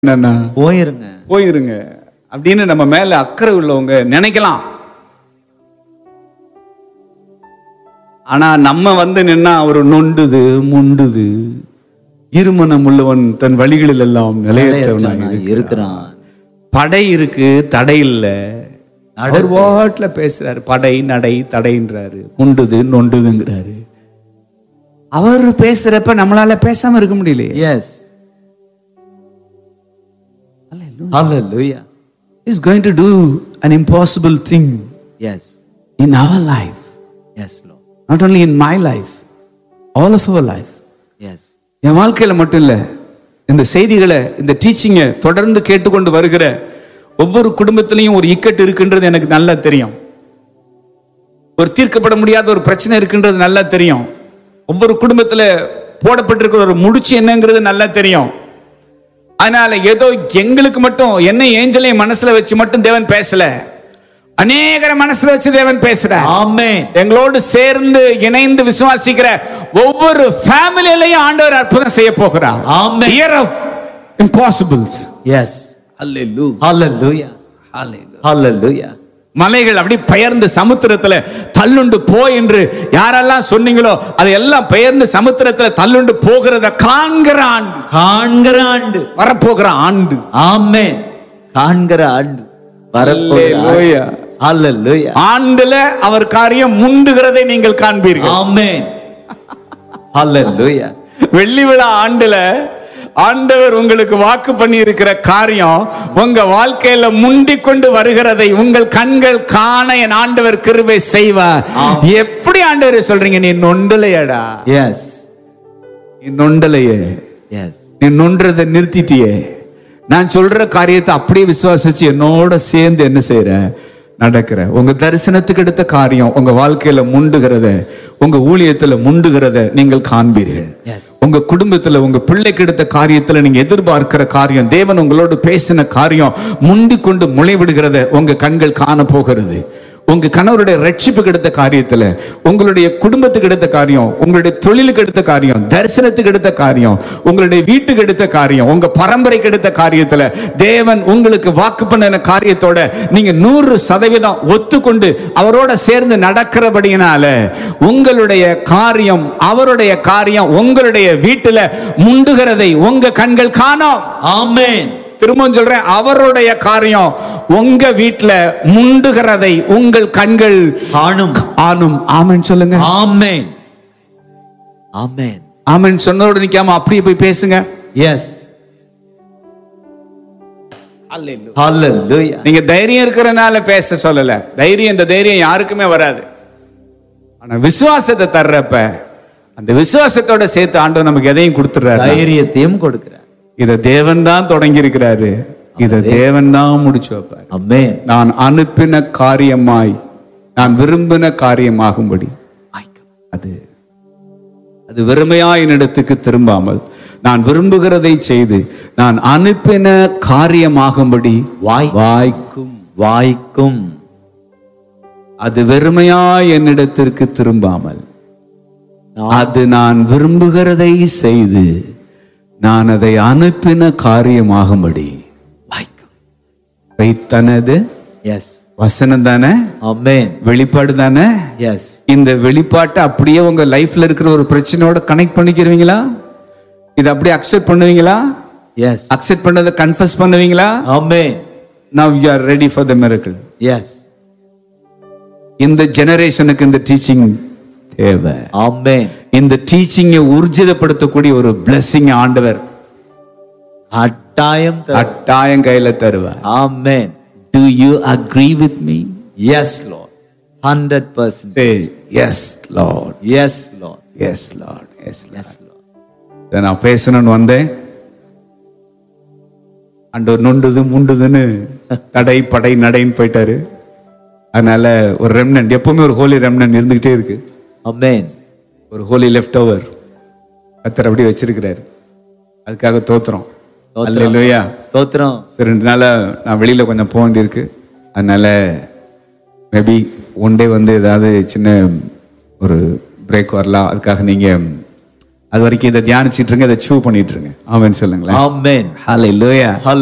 என்னன்னா போயிருங்க போயிருங்க அப்படின்னு நம்ம மேல அக்கறை உள்ளவங்க நினைக்கலாம் ஆனா நம்ம வந்து நின்னா அவர் நொண்டுது முண்டுது இருமனம் உள்ளவன் தன் வழிகளில் எல்லாம் நிலையற்றவனாய் நிலையற்றவனாய் இருக்கிறான். இருக்கிறான் படை இருக்கு தடை இல்ல அவர் வாட்ல பேசுறாரு படை நடை தடைன்றாரு முண்டுது நொண்டுதுங்கிறாரு அவர் பேசுறப்ப நம்மளால பேசாம இருக்க முடியலையே yes hallelujah is going to do an impossible thing yes in our life yes Lord not only in my life all of our life yes என் வாழ்க்கையில மட்டும் இல்ல இந்த செய்திகளை இந்த டீச்சிங்கை தொடர்ந்து கேட்டுக்கொண்டு வருகிற ஒவ்வொரு குடும்பத்திலையும் ஒரு இக்கட்டு இருக்குன்றது எனக்கு நல்லா தெரியும் ஒரு தீர்க்கப்பட முடியாத ஒரு பிரச்சனை இருக்குன்றது நல்லா தெரியும் ஒவ்வொரு குடும்பத்துல போடப்பட்டிருக்கிற ஒரு முடிச்சு என்னங்கிறது நல்லா தெரியும் அதனால ஏதோ எங்களுக்கு மட்டும் என்ன ஏஞ்சலையும் மனசுல வச்சு மட்டும் தேவன் பேசல அநேகரை மனசுல வச்சு தேவன் பேசுறார் ஆமென் எங்களோடு சேர்ந்து இணைந்து விசுவாசிக்கிற ஒவ்வொரு ஃபேமிலியிலையும் ஆண்டவர் அற்புதம் செய்ய போகிறார் amen. Year of impossibles yes hallelujah hallelujah மலைகள் அப்படி பெயர்ந்து சமுத்திரத்துல தள்ளுண்டு போ என்று யாரெல்லாம் சொன்னீங்களோ அது எல்லாம் பெயர்ந்து சமுத்திரத்துல தள்ளுண்டு போகிறத காண்கிற ஆண்டு காண்கிற ஆண்டு வரப்போகிற ஆண்டு ஆமென் காண்கிற ஆண்டு வரப்போகிற Hallelujah. ஹalleluya ஆண்டுல அவர் காரியம் முண்டுகிறதை நீங்கள் காண்பீர்கள் ஆமென் ஹalleluya வெள்ளி விழா ஆண்டுல ஆண்டவர் உங்களுக்கு வாக்கு பண்ணி இருக்கிற காரியம் உங்க வாழ்க்கையில முண்டிக் கொண்டு வருகிறதை உங்கள் கண்கள் காண என் ஆண்டவர் கிருபை செய்வார் எப்படி ஆண்டவர் சொல்றீங்க நீ நொண்டலையடா எஸ் நீ நொண்டலையே எஸ் நீ நொன்றதை நிறுத்திட்டியே நான் சொல்ற காரியத்தை அப்படியே விசுவாசிச்சு என்னோட சேர்ந்து என்ன செய்யற நடக்கிற உங்க தரிசனத்துக்கு எடுத்த காரியம் உங்க வாழ்க்கையில முண்டுகிறத உங்க ஊழியத்துல முண்டுகிறத நீங்கள் காண்பீர்கள் எஸ் உங்க குடும்பத்துல உங்க பிள்ளைக்கு எடுத்த காரியத்துல நீங்க எதிர்பார்க்கிற காரியம் தேவன் உங்களோடு பேசின காரியம் முண்டி கொண்டு முளைவிடுகிறத உங்க கண்கள் காண போகிறது உங்க கணவருடைய ரட்சிப்புக்கு எடுத்த காரியத்துல உங்களுடைய குடும்பத்துக்கு எடுத்த காரியம் உங்களுடைய தொழிலுக்கு எடுத்த காரியம் தரிசனத்துக்கு எடுத்த காரியம் உங்களுடைய வீட்டுக்கு எடுத்த காரியம் உங்க பரம்பரைக்கு எடுத்த காரியத்துல தேவன் உங்களுக்கு வாக்கு பண்ணின காரியத்தோட நீங்க நூறு சதவீதம் ஒத்துக்கொண்டு அவரோட சேர்ந்து நடக்கிறபடியினால உங்களுடைய காரியம் அவருடைய காரியம் உங்களுடைய வீட்டுல முண்டுகிறதை உங்க கண்கள் காணோம் ஆமென் திரும்பவும் சொல்றேன் அவருடைய காரியம் உங்க வீட்டுல முண்டுகிறதை உங்கள் கண்கள் காணும் ஆனும் ஆமென் சொல்லுங்க ஆமென் ஆமென் ஆமென் சொன்னதோடு நிக்காம அப்படியே போய் பேசுங்க எஸ் ஹalleluya நீங்க தைரியம் இருக்கிறனால பேச சொல்லல தைரியம் இந்த தைரியம் யாருக்குமே வராது ஆனா விசுவாசத்தை தர்றப்ப அந்த விசுவாசத்தோட சேர்த்து ஆண்டவர் நமக்கு எதையும் கொடுத்துறாரு தைரியத்தையும் கொடுக்கிறார் இத தேவன் தான் தொடங்கி இருக்கிறாரு இத தேவன் தான் முடிச்சு வைப்பார் ஆமென் நான் அனுப்பின காரியமாய் நான் விரும்பின காரியமாகும்படி அது அது வெறுமையா என்னிடத்துக்கு திரும்பாமல் நான் விரும்புகிறதை செய்து நான் அனுப்பின காரியமாகும்படி வாய் வாய்க்கும் வாய்க்கும் அது வெறுமையா என்னிடத்திற்கு திரும்பாமல் அது நான் விரும்புகிறதை செய்து நான் அதை அனுப்பின காரியமாகும்படி வாய்க்கும் வைத்தனது எஸ் வசனம் தானே ஆமென் வெளிப்பாடு தானே எஸ் இந்த வெளிப்பாட்டை அப்படியே உங்க லைஃப்ல இருக்கிற ஒரு பிரச்சனையோட கனெக்ட் பண்ணிக்கிறீங்களா இதை அப்படியே அக்செப்ட் பண்ணுவீங்களா எஸ் அக்செப்ட் பண்ணதை கன்ஃபஸ் பண்ணுவீங்களா amen now you are ready for the miracle yes இந்த ஜெனரேஷனுக்கு இந்த டீச்சிங் தேவை ஆமென் இந்த டீச்சிங்கை ஊர்ஜிதப்படுத்தக்கூடிய ஒரு blessing ஆண்டவர் கட்டாயம் கட்டாயம் கையில தருவார் amen do you agree with me yes Lord hundred percent say yes Lord yes Lord yes Lord yes yes Lord இதை நான் பேசணும்னு வந்தேன் ஆண்டவர் நொண்டுது முண்டுதுன்னு தடை படை நடைன்னு போயிட்டாரு அதனால ஒரு ரெம்னன்ட் எப்பவுமே ஒரு ஹோலி ரெம்னன்ட் இருந்துகிட்டே இருக்கு ஆமென் ஒரு ஹோலி லெஃப்ட் ஓவர் கத்தர் அப்படி வச்சிருக்கிறாரு அதுக்காக தோத்துறோம் அல்லையா ஸ்தோத்திரம் சரி ரெண்டு நாளா நான் வெளியில கொஞ்சம் போக வேண்டியிருக்கு அதனால மேபி ஒன் டே வந்து ஏதாவது சின்ன ஒரு பிரேக் வரலாம் அதுக்காக நீங்க அது வரைக்கும் இதை தியானிச்சிட்டு இருங்க இதை சூ பண்ணிட்டு இருங்க ஆமென் சொல்லுங்களேன் Amen. ஹalleluya